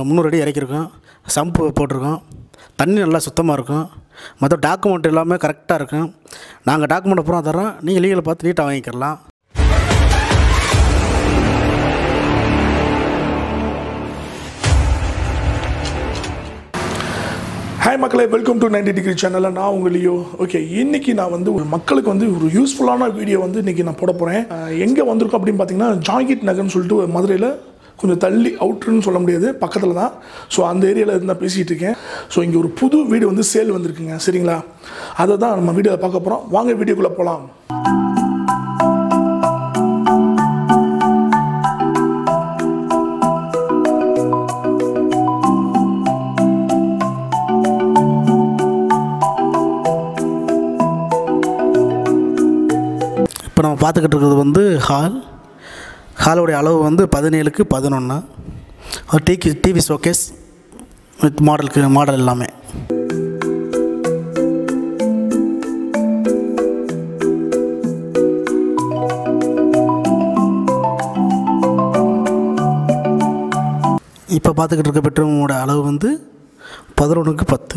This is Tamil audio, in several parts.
முந்நூறு அடி இறக்கியிருக்கோம் சம்பு போட்டிருக்கோம் தண்ணி நல்லா சுத்தமாக இருக்கும் மற்ற டாக்குமெண்ட் எல்லாமே கரெக்டாக இருக்கும் நாங்கள் டாக்குமெண்ட் அப்புறம் தரோம் நீங்கள் லீகலை பார்த்து நீட்டாக வாங்கிக்கலாம் ஹாய் மக்களே வெல்கம் டு 90 டிகிரி சேனலில் நான் உங்கள் லியோ ஓகே இன்னைக்கு நான் வந்து ஒரு மக்களுக்கு வந்து ஒரு யூஸ்ஃபுல்லான வீடியோ வந்து இன்னைக்கு நான் போட போகிறேன் எங்கே வந்திருக்கோம் அப்படின்னு பார்த்தீங்கன்னா ஜாங்கிட் நகர்னு சொல்லிட்டு ஒரு மதுரையில் கொஞ்சம் தள்ளி அவுட்ருன்னு சொல்ல முடியாது பக்கத்தில் தான் ஸோ அந்த ஏரியாவில் இருந்து நான் பேசிகிட்டு இருக்கேன் ஸோ இங்கே ஒரு புது வீடு வந்து சேல் வந்திருக்குங்க சரிங்களா அதை தான் நம்ம வீடியோவில் பார்க்க போகிறோம் வாங்க வீடியோக்குள்ளே போகலாம் இப்போ நம்ம பார்த்துக்கிட்டு இருக்கிறது வந்து ஹால் ஹாலோடைய அளவு வந்து பதினேழுக்கு பதினொன்று ஒரு டிவி டிவி ஷோகேஸ் வித் மாடலுக்கு மாடல் எல்லாமே இப்போ பார்த்துக்கிட்டு இருக்க பெட்ரூமோட அளவு வந்து பதினொன்றுக்கு பத்து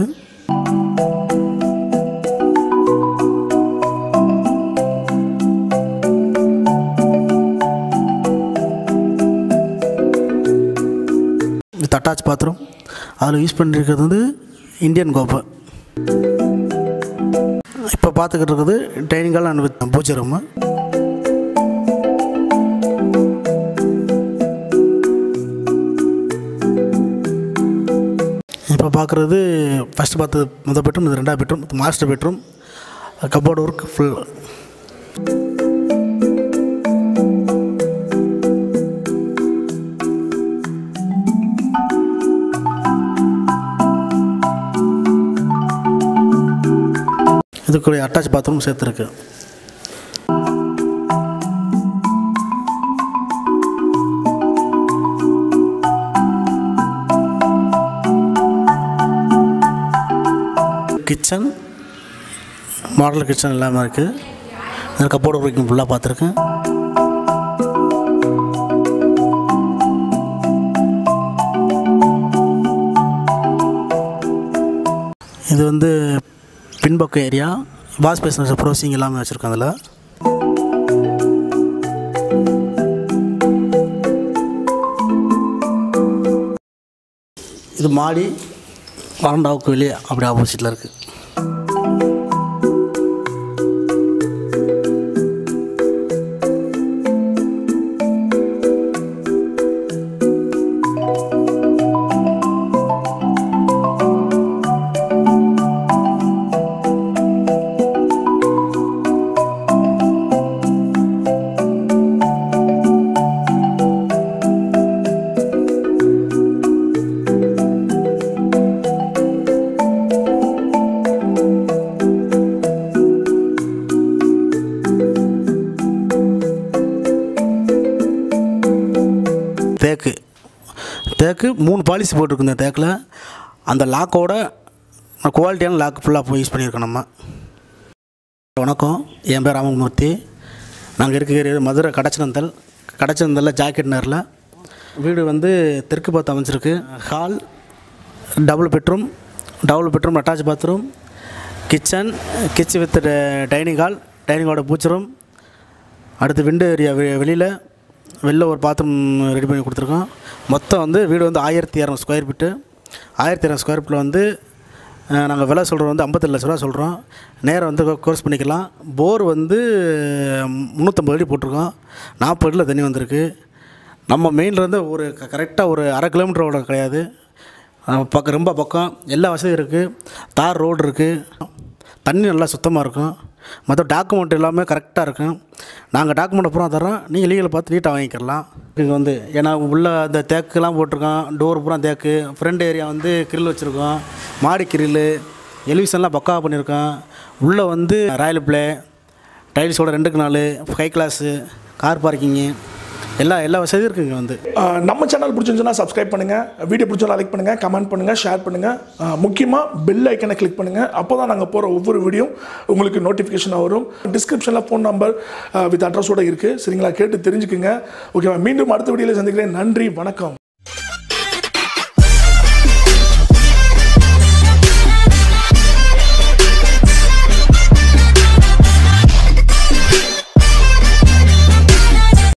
வித் அட்டாச் பாத்ரூம் அதில் யூஸ் பண்ணியிருக்கிறது வந்து இந்தியன் கோப்பை இப்போ பார்த்துக்கிட்டு இருக்குது dining hall and with pooja room இப்போ பார்க்குறது ஃபஸ்ட்டு பார்த்தது முதல் பெட்ரூம் இது ரெண்டாவது பெட்ரூம் இது master bedroom cupboard work full இதுக்குரிய அட்டாச் பாத்ரூம் சேர்த்துருக்கு கிச்சன் மாடல் கிச்சன் எல்லாமே இருக்குது இதில் கப்போர்டு வரைக்கும் ஃபுல்லாக பார்த்துருக்கேன் இது வந்து பின்பக்க ஏரியா வாஷ் பேசன் ப்ரோசிங் எல்லாமே வச்சுருக்கோம் அதில் இது மாடி வறண்டாவுக்கு வெளியே அப்படி ஆப்போசிட்டில் இருக்குது தேக்கு தேக்கு மூணு பாலிசி போட்டிருக்கு இந்த தேக்கில் அந்த லாக்கோட குவாலிட்டியான லாக் ஃபுல்லாக யூஸ் பண்ணியிருக்கோம் நம்ம வணக்கம் என் பேர் ராமமூர்த்தி நாங்கள் இருக்கிற மதுரை கடச்சனந்தல் கடச்சனந்தலில் ஜாக்கெட் நேரில் வீடு வந்து தெற்கு பார்த்து அமைஞ்சிருக்கு hall double bedroom double bedroom attach bathroom kitchen kitchen with dining hall dining ஹாலோட பூச்சி ரூம் அடுத்து விண்டோ ஏரியா வெளியில் வெளில ஒரு பாத்ரூம் ரெடி பண்ணி கொடுத்துருக்கோம் மொத்தம் வந்து வீடு வந்து ஆயிரத்தி இரநூறு ஸ்கொயர் ஃபீட்டு ஆயிரத்தி இரநூறு ஸ்கொயர் ஃபீட்டில் வந்து நாங்கள் விலை சொல்கிறது வந்து ஐம்பத்தெட்டு லட்ச ரூபா சொல்கிறோம் நேரம் வந்து கோர்ஸ் பண்ணிக்கலாம் போர் வந்து முந்நூற்றம்பது அடி போட்டிருக்கோம் நாற்பது அடியில் தண்ணி வந்திருக்கு நம்ம மெயின்லேருந்து ஒரு கரெக்டாக ஒரு அரை கிலோமீட்டரோட கிடையாது பக்கம் ரொம்ப பக்கம் எல்லா வசதியும் இருக்குது தார் ரோடு இருக்குது தண்ணி நல்லா சுத்தமாக இருக்கும் மற்ற டாக்குமெண்ட் எல்லாமே கரெக்டாக இருக்கும் நாங்கள் டாக்குமெண்ட் அப்புறம் தரோம் நீங்கள் லீகலை பார்த்து நீட்டாக வாங்கிக்கலாம் இது வந்து ஏன்னா உள்ள அந்த தேக்குலாம் போட்டிருக்கோம் டோர் பூரா தேக்கு ஃப்ரண்ட் ஏரியா வந்து கிரில் வச்சுருக்கோம் மாடி கிரில்லு எலிவிஷன்லாம் பக்காவாக பண்ணியிருக்கோம் உள்ளே வந்து ராயல் பிளே டைல்ஸோட ரெண்டுக்கு நாலு ஹை கிளாஸு கார் பார்க்கிங்கு எல்லா எல்லா வசதியும் இருக்குங்க வந்து ஆஹ் நம்ம சேனல் பிடிச்சிருந்துச்சுன்னா சப்ஸ்கிரைப் பண்ணுங்கள் வீடியோ பிடிச்சா லைக் பண்ணுங்கள் கமெண்ட் பண்ணுங்கள் ஷேர் பண்ணுங்கள் முக்கியமாக பெல் ஐக்கனை கிளிக் பண்ணுங்கள் அப்போ தான் நாங்கள் போகிற ஒவ்வொரு வீடியோ உங்களுக்கு நோட்டிஃபிகேஷனாக வரும் டிஸ்கிரிப்ஷனில் ஃபோன் நம்பர் வித் அட்ரஸோடு இருக்குது சரிங்களா கேட்டு தெரிஞ்சுக்குங்க ஓகேவா மீண்டும் அடுத்த வீடியோவில் சந்திக்கிறேன் நன்றி வணக்கம்